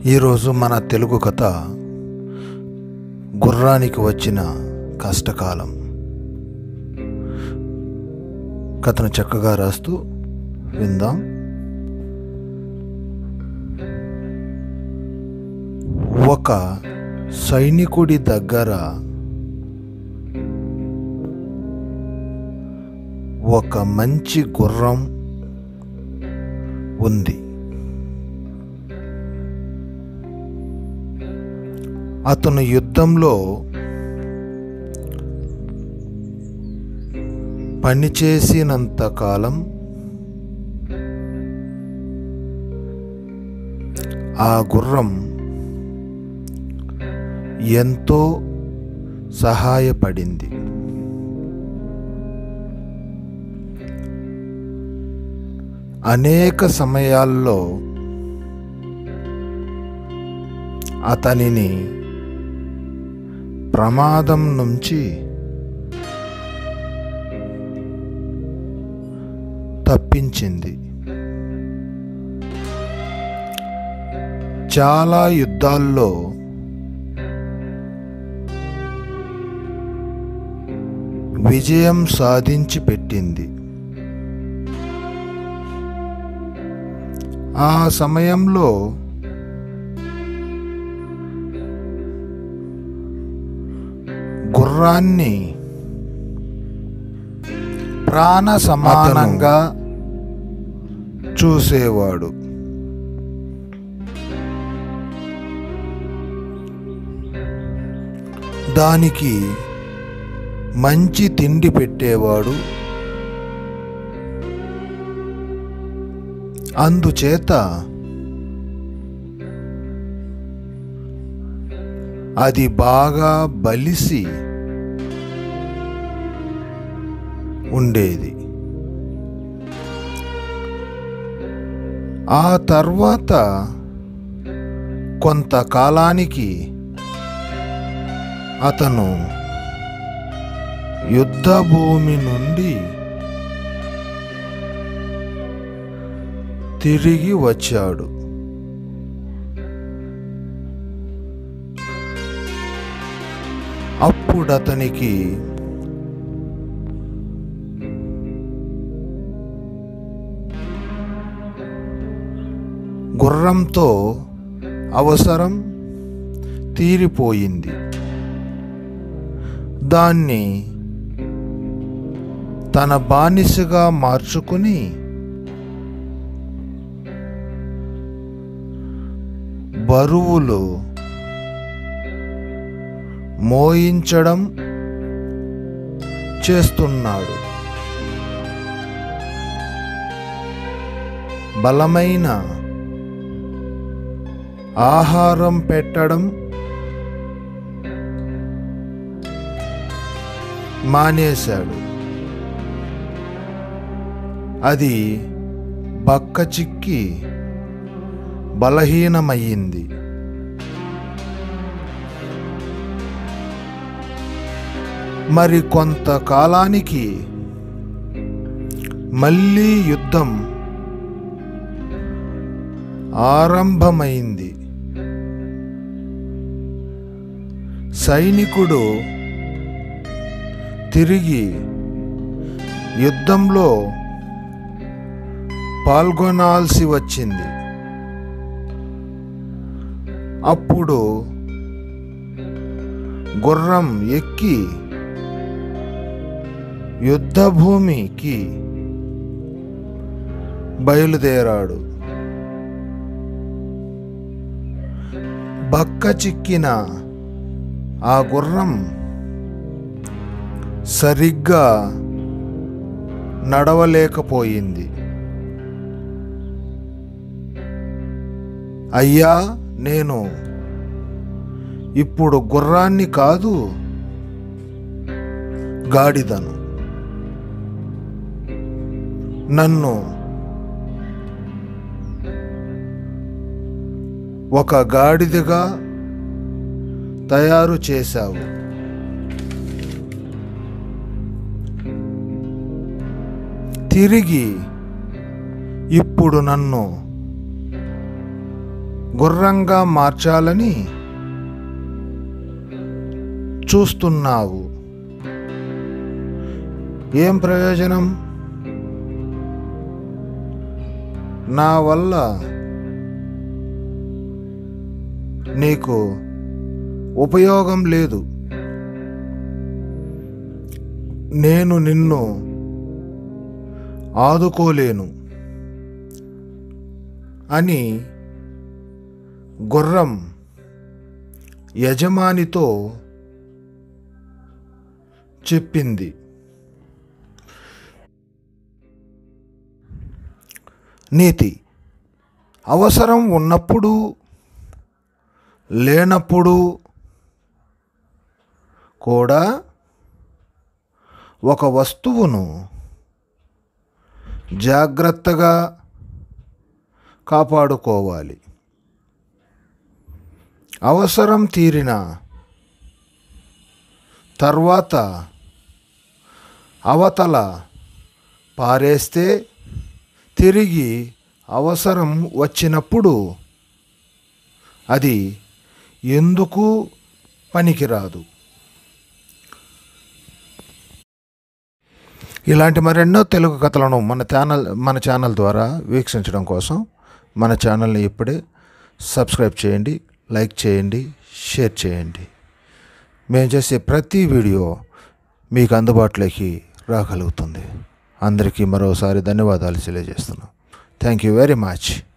ఈరోజు మన తెలుగు కథ గుర్రానికి వచ్చిన కష్టకాలం కథను చక్కగా రాస్తూ విందాం ఒక సైనికుడి దగ్గర ఒక మంచి గుర్రం ఉంది అతను యుద్ధంలో పనిచేసినంత కాలం ఆ గుర్రం ఎంతో సహాయపడింది అనేక సమయాల్లో అతనిని ప్రమాదం నుంచి తప్పించింది చాలా యుద్ధాల్లో విజయం సాధించి పెట్టింది ఆ సమయంలో గుర్రాన్ని ప్రాణ సమానంగా చూసేవాడు దానికి మంచి తిండి పెట్టేవాడు అందుచేత అది బాగా బలిసి ఉండేది ఆ తర్వాత కొంతకాలానికి అతను యుద్ధ భూమి నుండి తిరిగి వచ్చాడు అప్పుడతనికి గుర్రంతో అవసరం తీరిపోయింది దాన్ని తన బానిసగా మార్చుకుని బరువులు మోయించడం చేస్తున్నాడు బలమైన ఆహారం పెట్టడం మానేశాడు అది బక్క చిక్కి బలహీనమయ్యింది మరి కొంతకాలానికి మళ్ళీ యుద్ధం ఆరంభమైంది సైనికుడు తిరిగి యుద్ధంలో పాల్గొనాల్సి వచ్చింది అప్పుడు గుర్రం ఎక్కి యుద్ధభూమికి బయలుదేరాడు బక్క చిక్కిన ఆ గుర్రం సరిగ్గా నడవలేకపోయింది అయ్యా నేను ఇప్పుడు గుర్రాన్ని కాదు గాడిదను నన్ను ఒక గాడిదగా తయారు చేశావు తిరిగి ఇప్పుడు నన్ను గుర్రంగా మార్చాలని చూస్తున్నావు ఏం ప్రయోజనం నా వల్ల నీకు ఉపయోగం లేదు నేను నిన్ను ఆదుకోలేను అని గుర్రం యజమానితో చెప్పింది నీతి అవసరం ఉన్నప్పుడు లేనప్పుడు కూడా ఒక వస్తువును జాగ్రత్తగా కాపాడుకోవాలి అవసరం తీరిన తర్వాత అవతల పారేస్తే తిరిగి అవసరం వచ్చినప్పుడు అది ఎందుకు పనికిరాదు ఇలాంటి మరెన్నో తెలుగు కథలను మన ఛానల్ మన ఛానల్ ద్వారా వీక్షించడం కోసం మన ఛానల్ని ఇప్పుడే సబ్స్క్రైబ్ చేయండి లైక్ చేయండి షేర్ చేయండి మేము చేసే ప్రతి వీడియో మీకు అందుబాటులోకి రాగలుగుతుంది అందరికీ మరోసారి ధన్యవాదాలు తెలియజేస్తున్నాం థ్యాంక్ యూ వెరీ మచ్